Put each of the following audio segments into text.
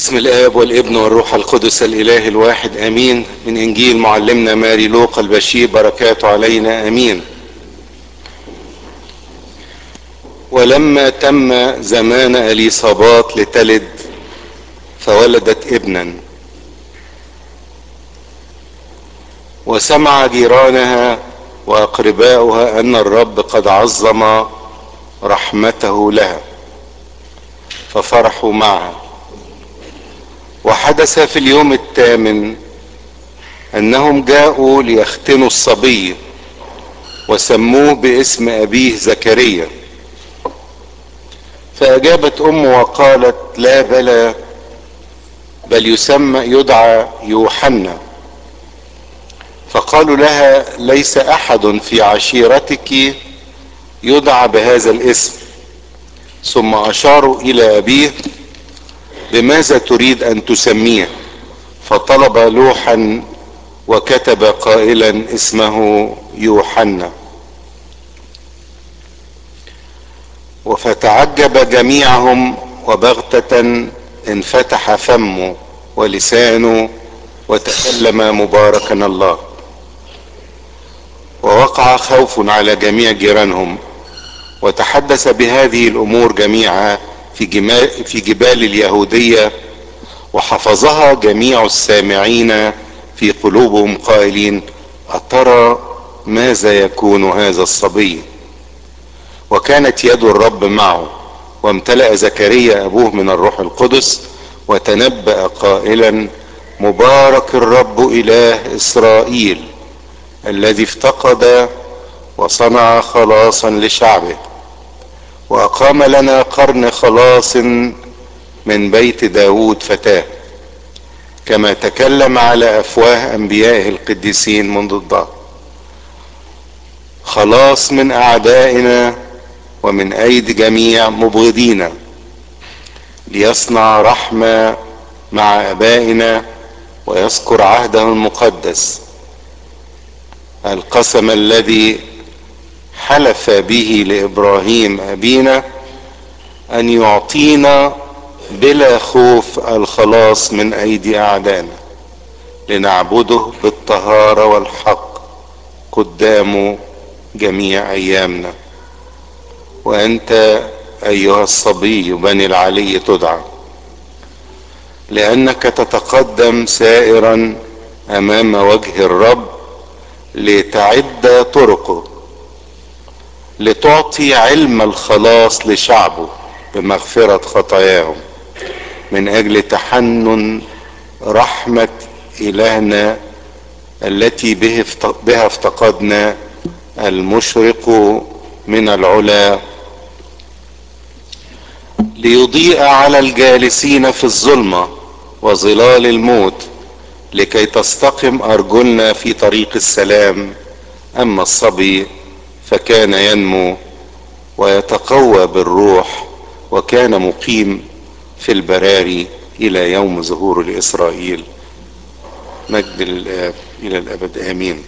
بسم الاب والابن والروح القدس الاله الواحد امين من انجيل معلمنا ماري لوقا البشير بركاته علينا امين ولما تم زمان اليصابات لتلد فولدت ابنا وسمع جيرانها واقرباؤها ان الرب قد عظم رحمته لها ففرحوا معها وحدث في اليوم الثامن انهم جاءوا ليختنوا الصبي وسموه باسم ابيه زكريا فاجابت امه وقالت لا بلى بل يسمى يدعى يوحنا فقالوا لها ليس احد في عشيرتك يدعى بهذا الاسم ثم اشاروا الى ابيه بماذا تريد ان تسميه فطلب لوحا وكتب قائلا اسمه يوحنا وفتعجب جميعهم وبغتة انفتح فمه ولسانه وتكلم مباركا الله ووقع خوف على جميع جيرانهم وتحدث بهذه الامور جميعها في, في جبال اليهودية وحفظها جميع السامعين في قلوبهم قائلين أترى ماذا يكون هذا الصبي وكانت يد الرب معه وامتلأ زكريا أبوه من الروح القدس وتنبأ قائلا مبارك الرب إله إسرائيل الذي افتقد وصنع خلاصا لشعبه واقام لنا قرن خلاص من بيت داود فتاه كما تكلم على افواه انبيائه القديسين منذ الظهر خلاص من اعدائنا ومن ايدي جميع مبغضينا ليصنع رحمه مع ابائنا ويذكر عهده المقدس القسم الذي حلف به لابراهيم ابينا ان يعطينا بلا خوف الخلاص من ايدي اعدائنا لنعبده بالطهاره والحق قدام جميع ايامنا وانت ايها الصبي بني العلي تدعى لانك تتقدم سائرا امام وجه الرب لتعد طرقه لتعطي علم الخلاص لشعبه بمغفرة خطاياهم من اجل تحنن رحمة الهنا التي بها افتقدنا المشرق من العلا ليضيء على الجالسين في الظلمة وظلال الموت لكي تستقم ارجلنا في طريق السلام اما الصبي فكان ينمو ويتقوى بالروح وكان مقيم في البراري الى يوم ظهور لاسرائيل مجد الاب الى الابد امين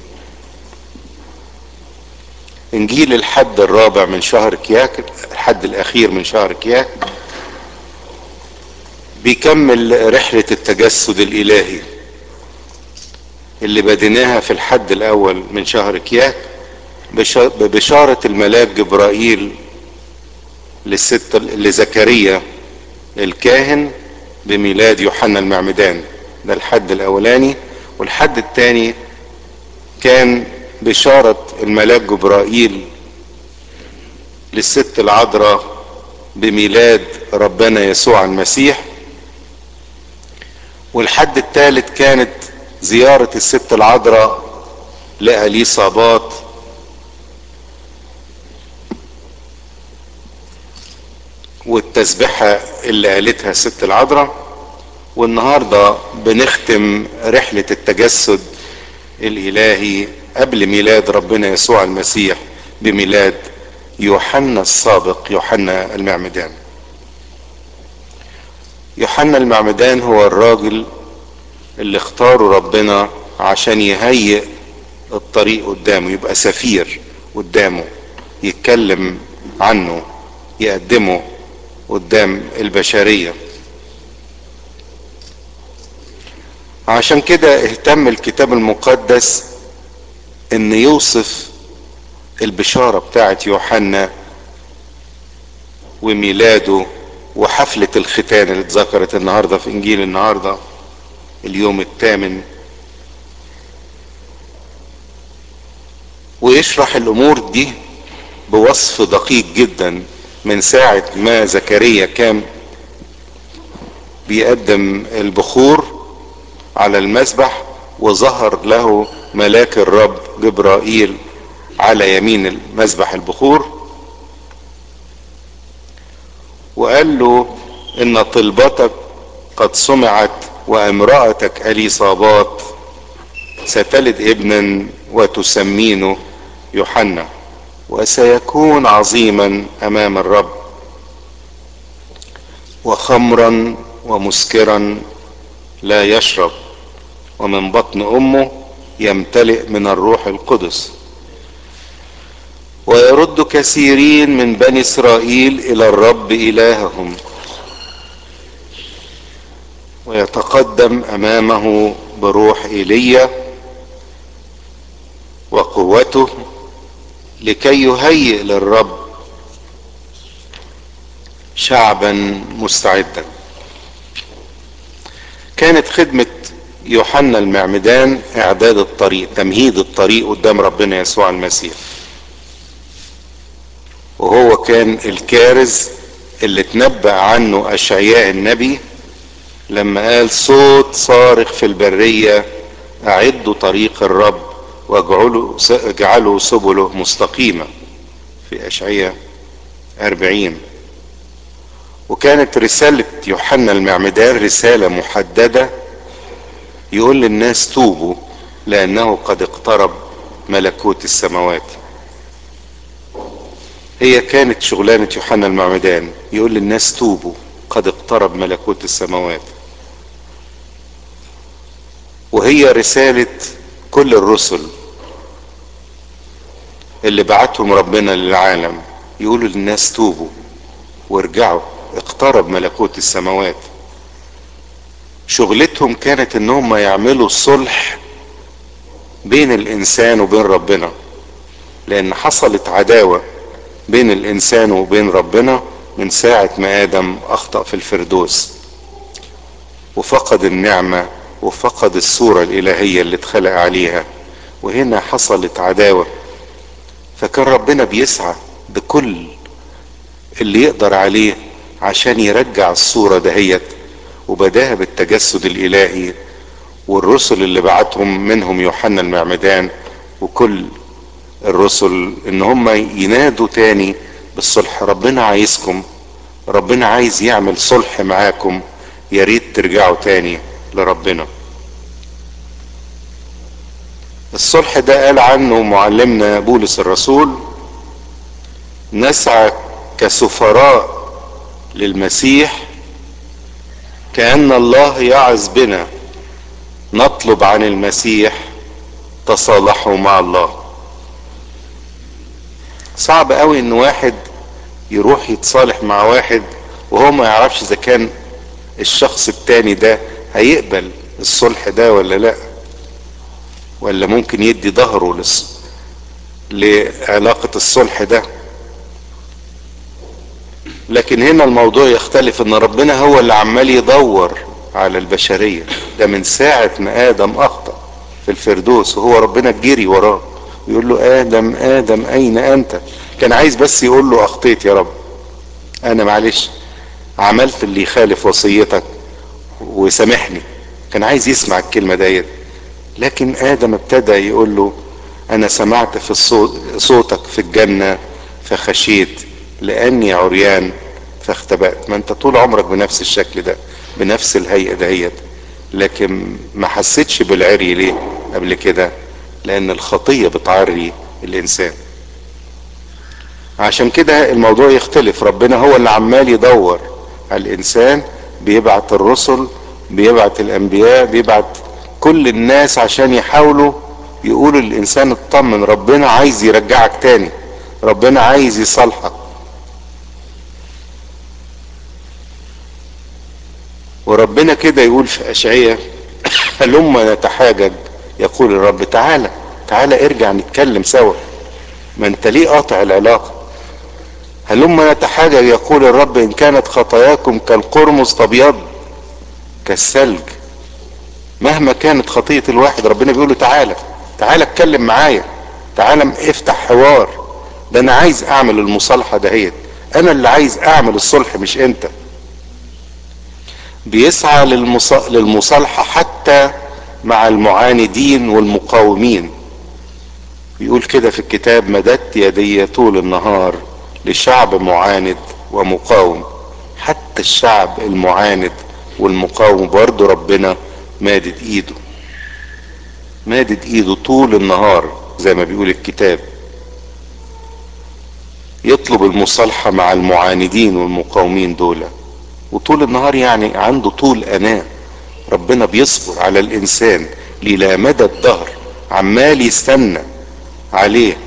انجيل الحد الرابع من شهر كياك الحد الاخير من شهر كياك بيكمل رحلة التجسد الالهي اللي بديناها في الحد الاول من شهر كياك ببشارة الملاك جبرائيل للست لزكريا الكاهن بميلاد يوحنا المعمدان ده الحد الاولاني والحد الثاني كان بشارة الملاك جبرائيل للست العذراء بميلاد ربنا يسوع المسيح والحد الثالث كانت زيارة الست العذراء لأليصابات والتسبحة اللي قالتها الست العذراء والنهاردة بنختم رحلة التجسد الإلهي قبل ميلاد ربنا يسوع المسيح بميلاد يوحنا السابق يوحنا المعمدان يوحنا المعمدان هو الراجل اللي اختاره ربنا عشان يهيئ الطريق قدامه يبقى سفير قدامه يتكلم عنه يقدمه قدام البشرية عشان كده اهتم الكتاب المقدس ان يوصف البشارة بتاعت يوحنا وميلاده وحفلة الختان اللي اتذكرت النهاردة في انجيل النهاردة اليوم الثامن ويشرح الامور دي بوصف دقيق جدا من ساعة ما زكريا كان بيقدم البخور على المسبح وظهر له ملاك الرب جبرائيل على يمين المسبح البخور وقال له ان طلبتك قد سمعت وامرأتك اليصابات ستلد ابنا وتسمينه يوحنا وسيكون عظيما امام الرب وخمرا ومسكرا لا يشرب ومن بطن امه يمتلئ من الروح القدس ويرد كثيرين من بني اسرائيل الى الرب الههم ويتقدم امامه بروح ايليا وقوته لكي يهيئ للرب شعبا مستعدا كانت خدمة يوحنا المعمدان اعداد الطريق تمهيد الطريق قدام ربنا يسوع المسيح وهو كان الكارز اللي تنبأ عنه اشعياء النبي لما قال صوت صارخ في البرية اعدوا طريق الرب واجعلوا اجعلوا سبله مستقيمة في اشعياء اربعين وكانت رسالة يوحنا المعمدان رسالة محددة يقول للناس توبوا لانه قد اقترب ملكوت السماوات هي كانت شغلانة يوحنا المعمدان يقول للناس توبوا قد اقترب ملكوت السماوات وهي رسالة كل الرسل اللي بعتهم ربنا للعالم يقولوا للناس توبوا وارجعوا اقترب ملكوت السماوات شغلتهم كانت انهم يعملوا صلح بين الانسان وبين ربنا لان حصلت عداوة بين الانسان وبين ربنا من ساعة ما ادم اخطأ في الفردوس وفقد النعمة وفقد الصورة الالهية اللي اتخلق عليها وهنا حصلت عداوة فكان ربنا بيسعى بكل اللي يقدر عليه عشان يرجع الصورة دهيت وبداها بالتجسد الالهي والرسل اللي بعتهم منهم يوحنا المعمدان وكل الرسل ان هم ينادوا تاني بالصلح ربنا عايزكم ربنا عايز يعمل صلح معاكم يا ريت ترجعوا تاني لربنا الصلح ده قال عنه معلمنا بولس الرسول نسعى كسفراء للمسيح كأن الله يعظ بنا نطلب عن المسيح تصالحوا مع الله صعب قوي ان واحد يروح يتصالح مع واحد وهو ما يعرفش اذا كان الشخص التاني ده هيقبل الصلح ده ولا لا ولا ممكن يدي ظهره لس... لعلاقة الصلح ده لكن هنا الموضوع يختلف ان ربنا هو اللي عمال يدور على البشرية ده من ساعة ما ادم اخطأ في الفردوس وهو ربنا جري وراه ويقول له ادم ادم اين انت كان عايز بس يقول له اخطيت يا رب انا معلش عملت اللي يخالف وصيتك وسامحني كان عايز يسمع الكلمة ديت لكن ادم ابتدى يقول له انا سمعت في الصوت صوتك في الجنة فخشيت لاني عريان فاختبأت ما انت طول عمرك بنفس الشكل ده بنفس الهيئة دهيت لكن ما حسيتش بالعري ليه قبل كده لان الخطية بتعري الانسان عشان كده الموضوع يختلف ربنا هو اللي عمال يدور على الانسان بيبعت الرسل بيبعت الانبياء بيبعت كل الناس عشان يحاولوا يقولوا للانسان اطمن ربنا عايز يرجعك تاني ربنا عايز يصالحك وربنا كده يقول في اشعياء هلما نتحاجج يقول الرب تعالى تعالى ارجع نتكلم سوا ما انت ليه قاطع العلاقة هلما نتحاجج يقول الرب ان كانت خطاياكم كالقرمز تبيض كالثلج مهما كانت خطية الواحد ربنا بيقول له تعالى تعالى اتكلم معايا تعالى افتح حوار ده انا عايز اعمل المصالحة دهيت انا اللي عايز اعمل الصلح مش انت بيسعى للمصالحة حتى مع المعاندين والمقاومين بيقول كده في الكتاب مددت يدي طول النهار لشعب معاند ومقاوم حتى الشعب المعاند والمقاوم برضه ربنا مادد ايده مادد ايده طول النهار زي ما بيقول الكتاب يطلب المصالحة مع المعاندين والمقاومين دول وطول النهار يعني عنده طول اناه ربنا بيصبر على الانسان للا مدى الدهر عمال يستنى عليه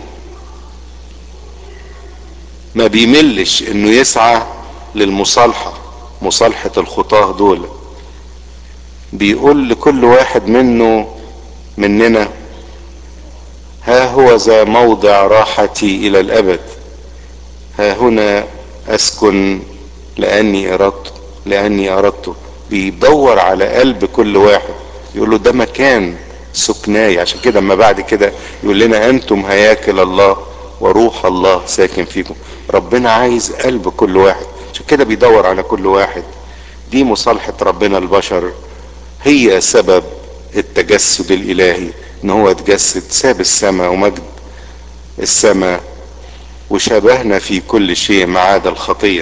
ما بيملش انه يسعى للمصالحة مصالحة الخطاه دول بيقول لكل واحد منه مننا ها هو ذا موضع راحتي الى الابد ها هنا اسكن لاني اردت لاني اردته بيدور على قلب كل واحد يقول له ده مكان سكناي عشان كده اما بعد كده يقول لنا انتم هياكل الله وروح الله ساكن فيكم ربنا عايز قلب كل واحد عشان كده بيدور على كل واحد دي مصالحة ربنا البشر هي سبب التجسد الالهي ان هو اتجسد ساب السماء ومجد السماء وشبهنا في كل شيء ما عدا الخطيه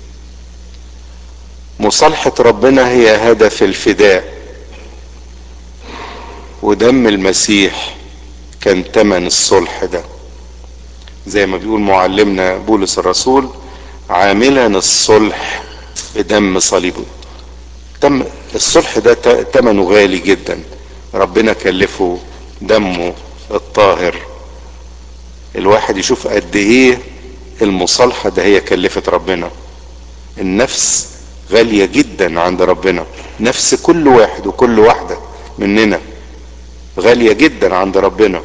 مصالحة ربنا هي هدف الفداء ودم المسيح كان تمن الصلح ده زي ما بيقول معلمنا بولس الرسول عاملا الصلح بدم صليبه تم الصلح ده تمنه غالي جدا ربنا كلفه دمه الطاهر الواحد يشوف قد ايه المصالحة ده هي كلفت ربنا النفس غالية جدا عند ربنا نفس كل واحد وكل واحدة مننا غالية جدا عند ربنا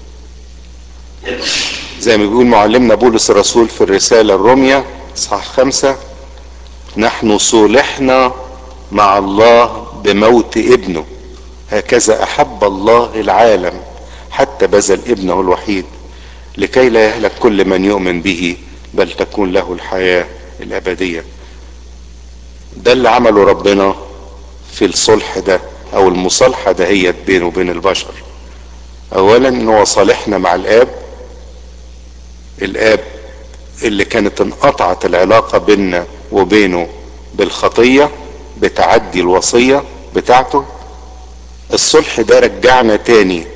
زي ما بيقول معلمنا بولس الرسول في الرسالة الرومية اصحاح خمسة نحن صولحنا مع الله بموت ابنه هكذا احب الله العالم حتى بذل ابنه الوحيد لكي لا يهلك كل من يؤمن به بل تكون له الحياة الابدية ده اللي عمله ربنا في الصلح ده او المصالحة دهيت بينه وبين البشر اولا ان هو صالحنا مع الاب الاب اللي كانت انقطعت العلاقة بيننا وبينه بالخطية بتعدي الوصية بتاعته الصلح ده رجعنا تاني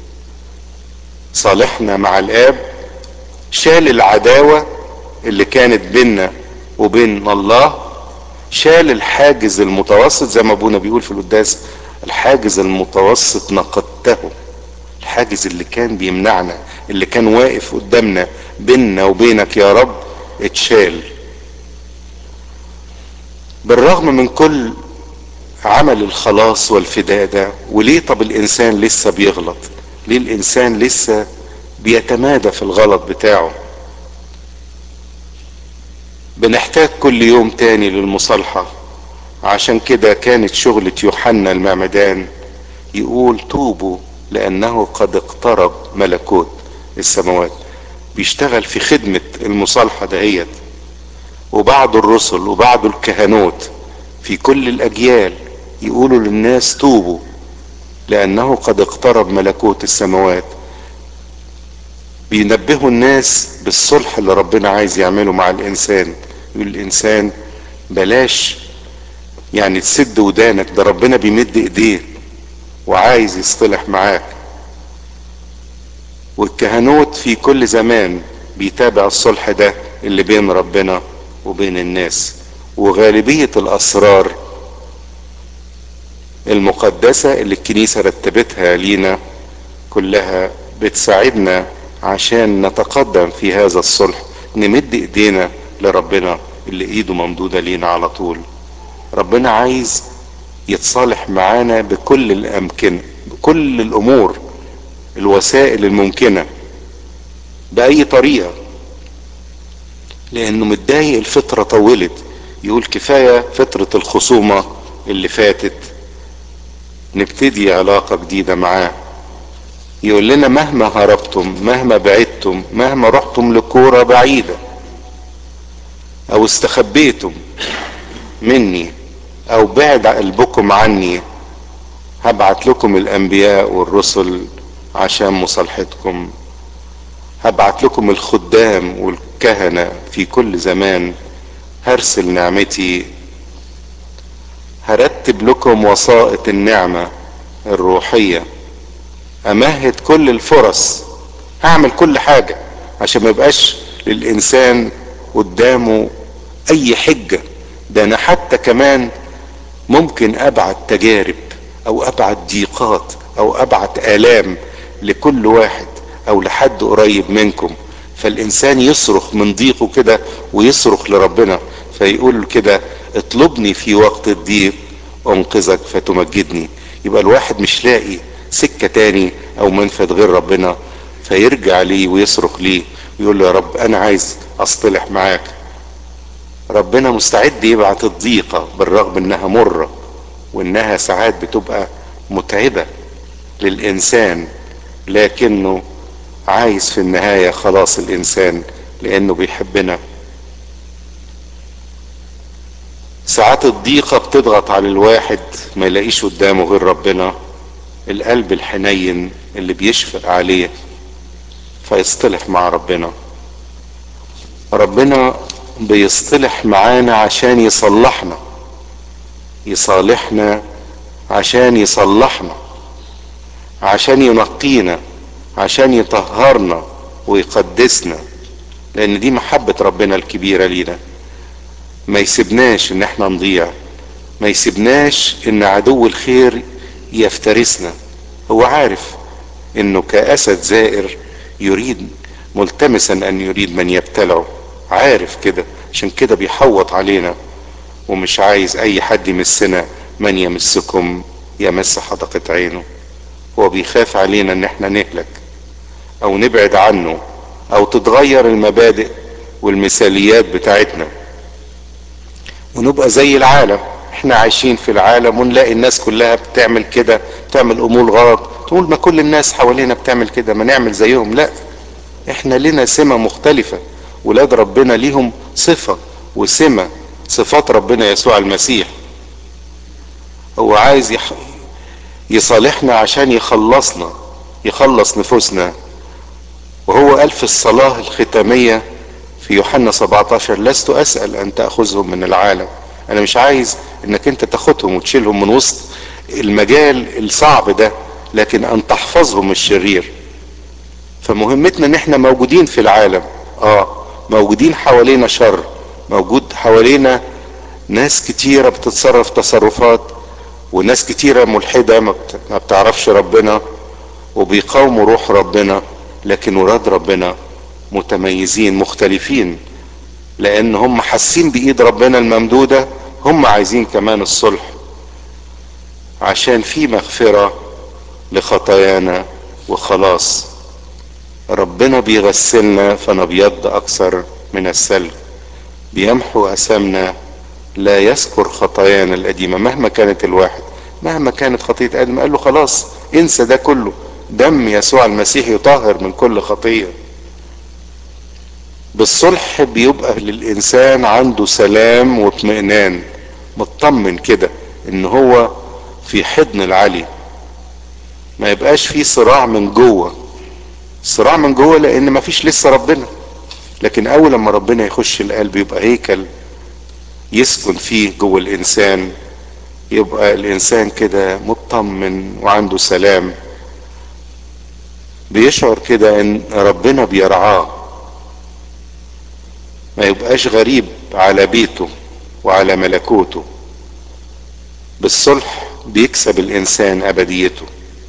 صالحنا مع الاب شال العداوة اللي كانت بيننا وبين الله شال الحاجز المتوسط زي ما ابونا بيقول في القداس الحاجز المتوسط نقدته الحاجز اللي كان بيمنعنا اللي كان واقف قدامنا بيننا وبينك يا رب اتشال بالرغم من كل عمل الخلاص والفداء ده وليه طب الانسان لسه بيغلط ليه الانسان لسه بيتمادى في الغلط بتاعه بنحتاج كل يوم تاني للمصالحة عشان كده كانت شغلة يوحنا المعمدان يقول توبوا لانه قد اقترب ملكوت السماوات بيشتغل في خدمة المصالحة دهيت وبعض الرسل وبعض الكهنوت في كل الاجيال يقولوا للناس توبوا لانه قد اقترب ملكوت السماوات بينبهوا الناس بالصلح اللي ربنا عايز يعمله مع الانسان يقول الانسان بلاش يعني تسد ودانك ده ربنا بيمد ايديه وعايز يصطلح معاك والكهنوت في كل زمان بيتابع الصلح ده اللي بين ربنا وبين الناس وغالبية الاسرار المقدسة اللي الكنيسة رتبتها لينا كلها بتساعدنا عشان نتقدم في هذا الصلح نمد ايدينا لربنا اللي ايده ممدودة لينا على طول ربنا عايز يتصالح معانا بكل الامكنه بكل الامور الوسائل الممكنه باي طريقه لانه متضايق الفتره طولت يقول كفايه فتره الخصومه اللي فاتت نبتدي علاقه جديده معاه يقول لنا مهما هربتم مهما بعدتم مهما رحتم لكوره بعيده او استخبيتم مني او بعد قلبكم عني هبعت لكم الانبياء والرسل عشان مصالحتكم هبعت لكم الخدام والكهنة في كل زمان هرسل نعمتي هرتب لكم وسائط النعمة الروحية امهد كل الفرص هعمل كل حاجة عشان ما يبقاش للانسان قدامه اي حجة ده انا حتى كمان ممكن ابعت تجارب او ابعت ضيقات او ابعت الام لكل واحد او لحد قريب منكم فالانسان يصرخ من ضيقه كده ويصرخ لربنا فيقول كده اطلبني في وقت الضيق انقذك فتمجدني يبقى الواحد مش لاقي سكة تاني او منفذ غير ربنا فيرجع ليه ويصرخ ليه ويقول له يا رب انا عايز اصطلح معاك ربنا مستعد يبعت الضيقة بالرغم انها مرة وانها ساعات بتبقى متعبة للانسان لكنه عايز في النهاية خلاص الانسان لانه بيحبنا ساعات الضيقة بتضغط على الواحد ما يلاقيش قدامه غير ربنا القلب الحنين اللي بيشفق عليه فيصطلح مع ربنا ربنا بيصطلح معانا عشان يصلحنا يصالحنا عشان يصلحنا عشان ينقينا عشان يطهرنا ويقدسنا لان دي محبة ربنا الكبيرة لينا ما يسيبناش ان احنا نضيع ما يسيبناش ان عدو الخير يفترسنا هو عارف انه كاسد زائر يريد ملتمسا ان يريد من يبتلعه عارف كده عشان كده بيحوط علينا ومش عايز اي حد يمسنا من يمسكم يمس حدقة عينه هو بيخاف علينا ان احنا نهلك او نبعد عنه او تتغير المبادئ والمثاليات بتاعتنا ونبقى زي العالم احنا عايشين في العالم ونلاقي الناس كلها بتعمل كده بتعمل امور غلط تقول ما كل الناس حوالينا بتعمل كده ما نعمل زيهم لا احنا لنا سمة مختلفة ولاد ربنا ليهم صفة وسمة صفات ربنا يسوع المسيح هو عايز يح... يصالحنا عشان يخلصنا يخلص نفوسنا وهو قال في الصلاة الختامية في يوحنا 17 لست أسأل أن تأخذهم من العالم أنا مش عايز إنك أنت تاخدهم وتشيلهم من وسط المجال الصعب ده لكن أن تحفظهم الشرير فمهمتنا إن إحنا موجودين في العالم آه موجودين حوالينا شر موجود حوالينا ناس كتيرة بتتصرف تصرفات وناس كتيرة ملحدة ما بتعرفش ربنا وبيقاوموا روح ربنا لكن ولاد ربنا متميزين مختلفين لان هم حاسين بايد ربنا الممدودة هم عايزين كمان الصلح عشان في مغفرة لخطايانا وخلاص ربنا بيغسلنا فنبيض اكثر من الثلج بيمحو اثامنا لا يذكر خطايانا القديمة مهما كانت الواحد مهما كانت خطية ادم قال له خلاص انسى ده كله دم يسوع المسيح يطهر من كل خطيه بالصلح بيبقى للانسان عنده سلام واطمئنان مطمن كده ان هو في حضن العلي ما يبقاش فيه صراع من جوه صراع من جوه لان ما فيش لسه ربنا لكن اول لما ربنا يخش القلب يبقى هيكل يسكن فيه جوه الانسان يبقى الانسان كده مطمن وعنده سلام بيشعر كده ان ربنا بيرعاه ما يبقاش غريب على بيته وعلى ملكوته بالصلح بيكسب الانسان ابديته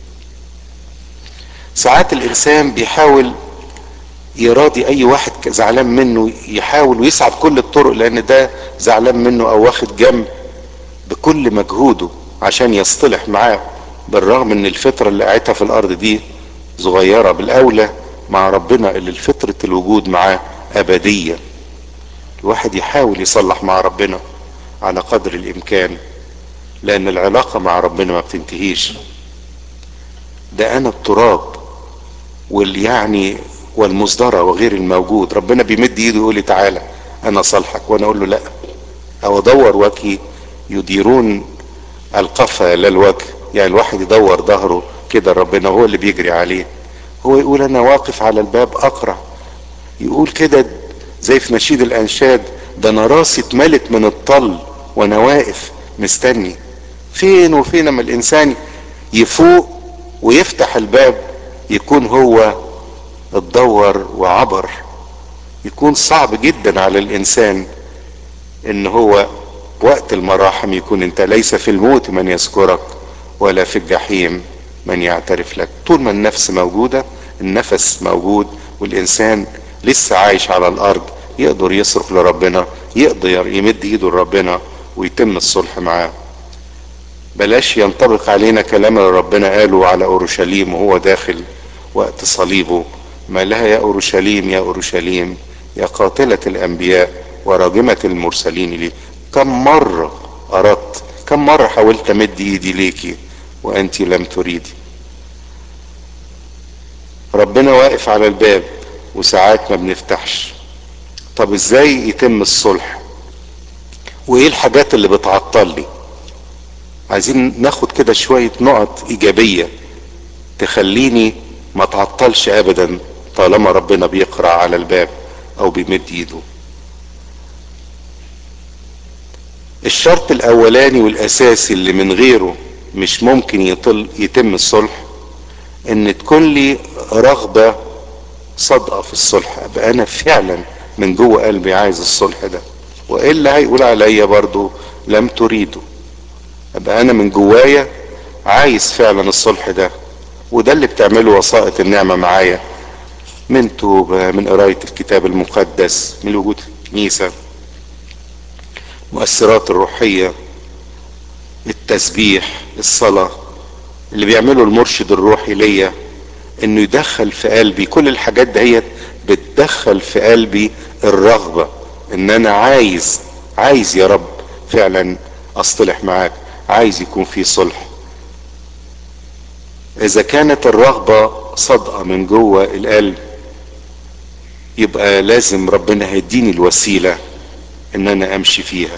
ساعات الانسان بيحاول يراضي اي واحد زعلان منه يحاول ويسعى بكل الطرق لان ده زعلان منه او واخد جنب بكل مجهوده عشان يصطلح معاه بالرغم ان الفترة اللي قاعدها في الارض دي صغيرة بالاولى مع ربنا اللي الفطرة الوجود معاه ابدية الواحد يحاول يصلح مع ربنا على قدر الامكان لان العلاقة مع ربنا ما بتنتهيش ده انا التراب واللي يعني والمصدرة وغير الموجود ربنا بيمد ايده يقول لي تعالى انا صالحك وانا اقول له لا او ادور وجهي يديرون القفا لا الوجه يعني الواحد يدور ظهره كده ربنا هو اللي بيجري عليه هو يقول انا واقف على الباب اقرع يقول كده زي في نشيد الانشاد ده انا راسي اتملت من الطل وانا واقف مستني فين وفين اما الانسان يفوق ويفتح الباب يكون هو اتدور وعبر يكون صعب جدا على الانسان ان هو وقت المراحم يكون انت ليس في الموت من يذكرك ولا في الجحيم من يعترف لك طول ما النفس موجودة النفس موجود والانسان لسه عايش على الارض يقدر يصرخ لربنا يقدر يمد ايده لربنا ويتم الصلح معاه بلاش ينطبق علينا كلام اللي ربنا قاله على اورشليم وهو داخل وقت صليبه ما لها يا اورشليم يا اورشليم يا قاتلة الانبياء وراجمة المرسلين لي كم مرة اردت كم مرة حاولت امد ايدي ليكي وانت لم تريدي ربنا واقف على الباب وساعات ما بنفتحش طب ازاي يتم الصلح وايه الحاجات اللي بتعطل لي عايزين ناخد كده شوية نقط ايجابية تخليني ما تعطلش ابدا طالما ربنا بيقرع على الباب او بيمد ايده الشرط الاولاني والاساسي اللي من غيره مش ممكن يطل يتم الصلح ان تكون لي رغبة صادقة في الصلح ابقى انا فعلا من جوه قلبي عايز الصلح ده والا هيقول عليا برضو لم تريده ابقى انا من جوايا عايز فعلا الصلح ده وده اللي بتعمله وسائط النعمة معايا من توبة من قراية الكتاب المقدس من الوجود في الكنيسة مؤثرات الروحية التسبيح الصلاة اللي بيعمله المرشد الروحي ليا انه يدخل في قلبي كل الحاجات دهيت بتدخل في قلبي الرغبة ان انا عايز عايز يا رب فعلا اصطلح معاك عايز يكون في صلح اذا كانت الرغبة صادقة من جوه القلب يبقى لازم ربنا هيديني الوسيلة ان انا امشي فيها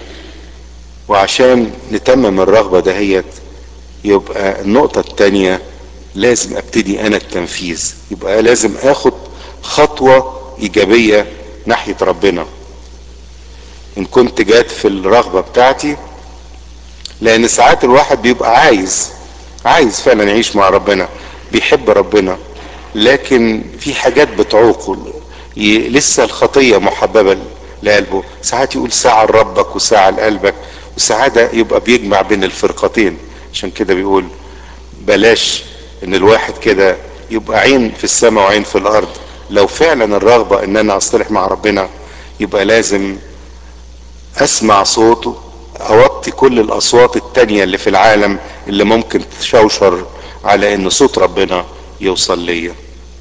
وعشان نتمم الرغبة دهيت يبقى النقطة التانية لازم ابتدي انا التنفيذ يبقى لازم اخد خطوة ايجابية ناحية ربنا ان كنت جات في الرغبة بتاعتي لان ساعات الواحد بيبقى عايز عايز فعلا يعيش مع ربنا بيحب ربنا لكن في حاجات بتعوقه ي- لسه الخطية محببة لقلبه ساعات يقول ساعة لربك وساعة لقلبك وساعات ده يبقى بيجمع بين الفرقتين عشان كده بيقول بلاش ان الواحد كده يبقى عين في السماء وعين في الارض لو فعلا الرغبة ان انا اصطلح مع ربنا يبقى لازم اسمع صوته اوطي كل الاصوات التانية اللي في العالم اللي ممكن تشوشر على ان صوت ربنا يوصل ليا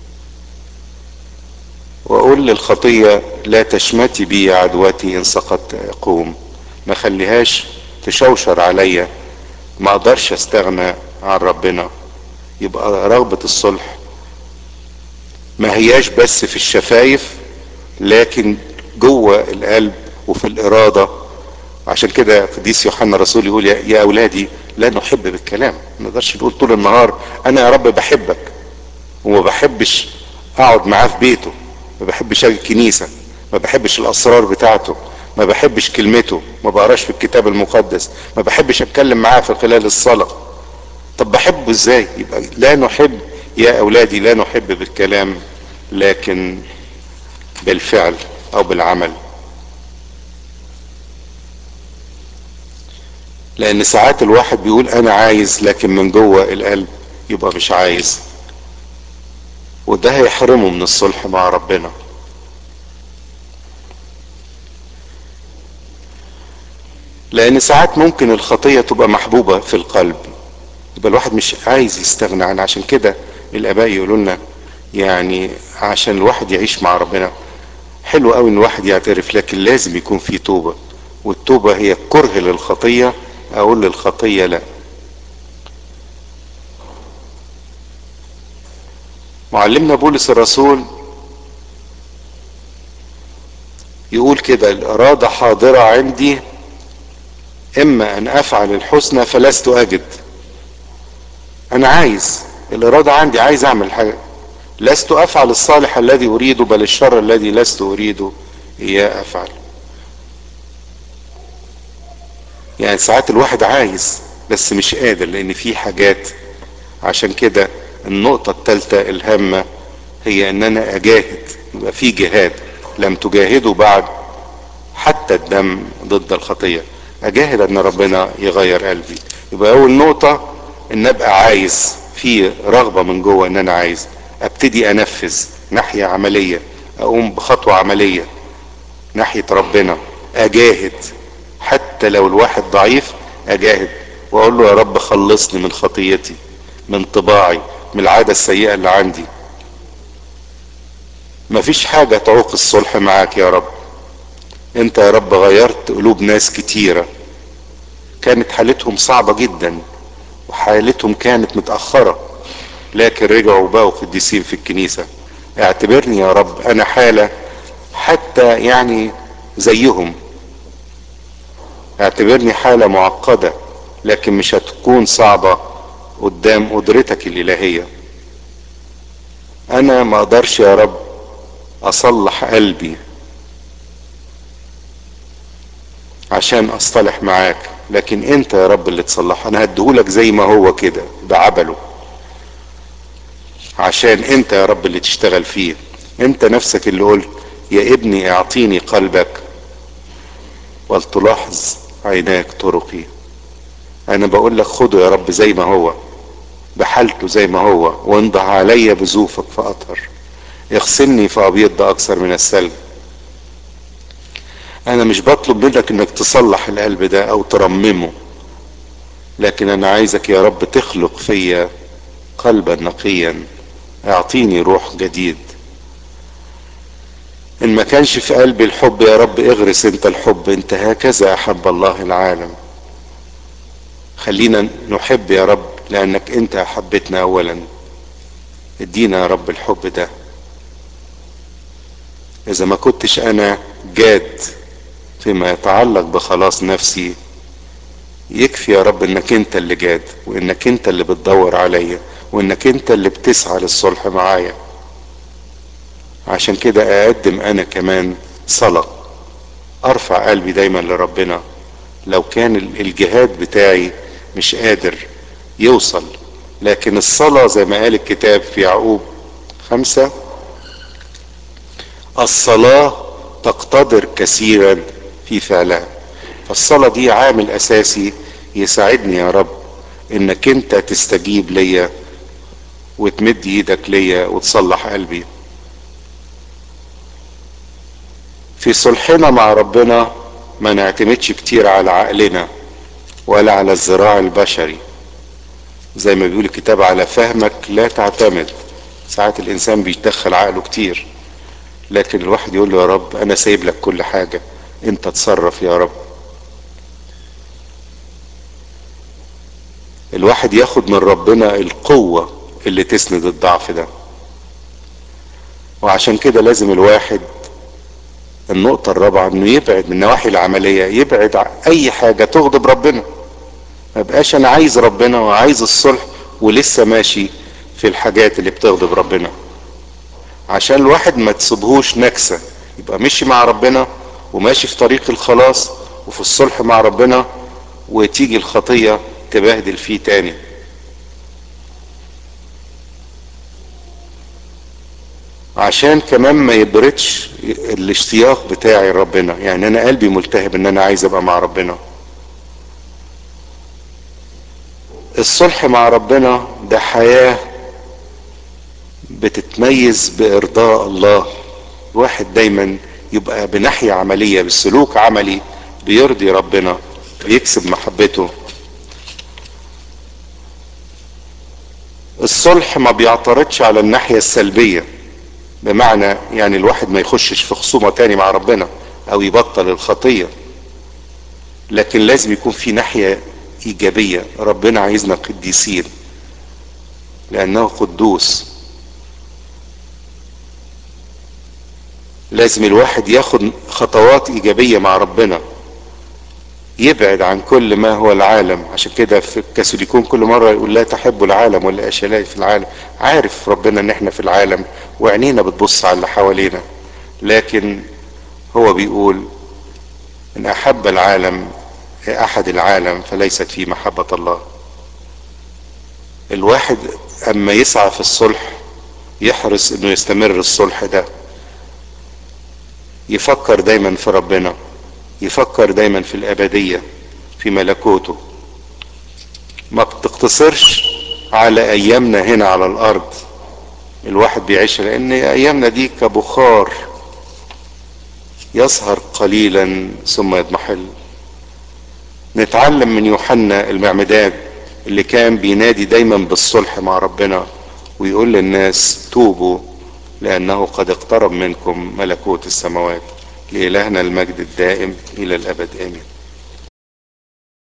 واقول للخطية لا تشمتي بي يا عدوتي ان سقطت اقوم ما خليهاش تشوشر عليا ما اقدرش استغنى عن ربنا يبقى رغبة الصلح ما هياش بس في الشفايف لكن جوه القلب وفي الارادة عشان كده قديس يوحنا الرسول يقول يا, يا اولادي لا نحب بالكلام ما نقدرش نقول طول النهار انا يا رب بحبك وما بحبش اقعد معاه في بيته ما بحبش اجي الكنيسه ما بحبش الاسرار بتاعته ما بحبش كلمته ما بقراش في الكتاب المقدس ما بحبش اتكلم معاه في خلال الصلاه طب بحبه ازاي يبقى لا نحب يا اولادي لا نحب بالكلام لكن بالفعل او بالعمل لان ساعات الواحد بيقول انا عايز لكن من جوه القلب يبقى مش عايز وده هيحرمه من الصلح مع ربنا لان ساعات ممكن الخطية تبقى محبوبة في القلب يبقى الواحد مش عايز يستغنى عنها عشان كده الاباء يقولوا لنا يعني عشان الواحد يعيش مع ربنا حلو قوي ان الواحد يعترف لكن لازم يكون في توبة والتوبة هي كره للخطية اقول للخطية لا معلمنا بولس الرسول يقول كده الإرادة حاضرة عندي إما أن أفعل الحسنى فلست أجد أنا عايز الإرادة عندي عايز أعمل حاجة لست أفعل الصالح الذي أريده بل الشر الذي لست أريده إياه أفعل يعني ساعات الواحد عايز بس مش قادر لأن في حاجات عشان كده النقطة الثالثة الهامة هي ان انا اجاهد يبقى في جهاد لم تجاهدوا بعد حتى الدم ضد الخطية اجاهد ان ربنا يغير قلبي يبقى اول نقطة ان ابقى عايز في رغبة من جوه ان انا عايز ابتدي انفذ ناحية عملية اقوم بخطوة عملية ناحية ربنا اجاهد حتى لو الواحد ضعيف اجاهد واقول له يا رب خلصني من خطيتي من طباعي من العادة السيئة اللي عندي مفيش حاجة تعوق الصلح معاك يا رب انت يا رب غيرت قلوب ناس كتيرة كانت حالتهم صعبة جدا وحالتهم كانت متأخرة لكن رجعوا بقوا قديسين في الكنيسة اعتبرني يا رب انا حالة حتى يعني زيهم اعتبرني حالة معقدة لكن مش هتكون صعبة قدام قدرتك الالهية انا ما اقدرش يا رب اصلح قلبي عشان اصطلح معاك لكن انت يا رب اللي تصلح انا هديهولك زي ما هو كده بعبله عشان انت يا رب اللي تشتغل فيه انت نفسك اللي قلت يا ابني اعطيني قلبك ولتلاحظ عيناك طرقي انا بقول لك خده يا رب زي ما هو بحالته زي ما هو وانضح علي بزوفك فاطهر اغسلني فابيض اكثر من الثلج انا مش بطلب منك انك تصلح القلب ده او ترممه لكن انا عايزك يا رب تخلق فيا قلبا نقيا اعطيني روح جديد ان ما كانش في قلبي الحب يا رب اغرس انت الحب انت هكذا احب الله العالم خلينا نحب يا رب لانك انت احبتنا اولا ادينا يا رب الحب ده اذا ما كنتش انا جاد فيما يتعلق بخلاص نفسي يكفي يا رب انك انت اللي جاد وانك انت اللي بتدور عليا وانك انت اللي بتسعى للصلح معايا عشان كده اقدم انا كمان صلاة ارفع قلبي دايما لربنا لو كان الجهاد بتاعي مش قادر يوصل لكن الصلاة زي ما قال الكتاب في يعقوب خمسة الصلاة تقتدر كثيرا في فعلها فالصلاة دي عامل اساسي يساعدني يا رب انك انت تستجيب ليا وتمد ايدك ليا وتصلح قلبي في صلحنا مع ربنا ما نعتمدش كتير على عقلنا ولا على الذراع البشري زي ما بيقول الكتاب على فهمك لا تعتمد ساعات الانسان بيدخل عقله كتير لكن الواحد يقول له يا رب انا سايب لك كل حاجة انت تصرف يا رب الواحد ياخد من ربنا القوة اللي تسند الضعف ده وعشان كده لازم الواحد النقطة الرابعة انه يبعد من النواحي العملية يبعد عن اي حاجة تغضب ربنا ما بقاش انا عايز ربنا وعايز الصلح ولسه ماشي في الحاجات اللي بتغضب ربنا عشان الواحد ما تصيبهوش نكسة يبقى مشي مع ربنا وماشي في طريق الخلاص وفي الصلح مع ربنا وتيجي الخطية تبهدل فيه تاني عشان كمان ما يبردش الاشتياق بتاعي لربنا يعني انا قلبي ملتهب ان انا عايز ابقى مع ربنا الصلح مع ربنا ده حياة بتتميز بارضاء الله الواحد دايما يبقى بناحية عملية بالسلوك عملي بيرضي ربنا بيكسب محبته الصلح ما بيعترضش على الناحية السلبية بمعنى يعني الواحد ما يخشش في خصومة تاني مع ربنا او يبطل الخطية لكن لازم يكون في ناحية ايجابية ربنا عايزنا قديسين لانه قدوس لازم الواحد ياخد خطوات ايجابية مع ربنا يبعد عن كل ما هو العالم عشان كده في الكاثوليكون كل مرة يقول لا تحبوا العالم ولا اشياء في العالم عارف ربنا ان احنا في العالم وعينينا بتبص على اللي حوالينا لكن هو بيقول ان احب العالم احد العالم فليست فيه محبة الله الواحد اما يسعى في الصلح يحرص انه يستمر الصلح ده يفكر دايما في ربنا يفكر دايما في الابدية في ملكوته ما بتقتصرش على ايامنا هنا على الارض الواحد بيعيش لان ايامنا دي كبخار يسهر قليلا ثم يضمحل نتعلم من يوحنا المعمدان اللي كان بينادي دايما بالصلح مع ربنا ويقول للناس توبوا لانه قد اقترب منكم ملكوت السماوات لإلهنا المجد الدائم إلى الأبد آمين